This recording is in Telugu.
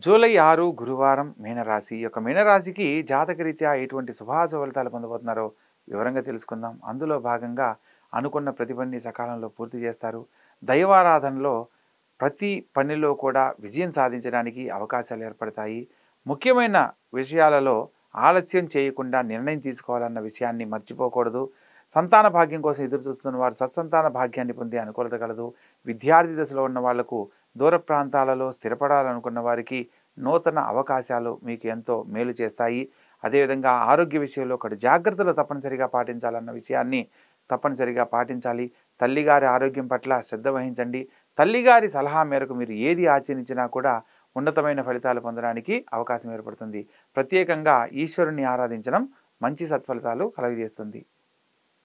జూలై ఆరు గురువారం మీనరాశి ఈ యొక్క మీనరాశికి జాతకరీత్యా ఎటువంటి శుభాశుభ ఫలితాలు పొందబోతున్నారో వివరంగా తెలుసుకుందాం అందులో భాగంగా అనుకున్న ప్రతి పనిని సకాలంలో పూర్తి చేస్తారు దైవారాధనలో ప్రతి పనిలో కూడా విజయం సాధించడానికి అవకాశాలు ఏర్పడతాయి ముఖ్యమైన విషయాలలో ఆలస్యం చేయకుండా నిర్ణయం తీసుకోవాలన్న విషయాన్ని మర్చిపోకూడదు సంతాన భాగ్యం కోసం ఎదురు చూస్తున్న వారు సత్సంతాన భాగ్యాన్ని పొందే అనుకూలత కలదు విద్యార్థి దశలో ఉన్న వాళ్లకు దూర ప్రాంతాలలో స్థిరపడాలనుకున్న వారికి నూతన అవకాశాలు మీకు ఎంతో మేలు చేస్తాయి అదేవిధంగా ఆరోగ్య విషయంలో ఒకటి జాగ్రత్తలు తప్పనిసరిగా పాటించాలన్న విషయాన్ని తప్పనిసరిగా పాటించాలి తల్లిగారి ఆరోగ్యం పట్ల శ్రద్ధ వహించండి తల్లిగారి సలహా మేరకు మీరు ఏది ఆచరించినా కూడా ఉన్నతమైన ఫలితాలు పొందడానికి అవకాశం ఏర్పడుతుంది ప్రత్యేకంగా ఈశ్వరుని ఆరాధించడం మంచి సత్ఫలితాలు కలుగజేస్తుంది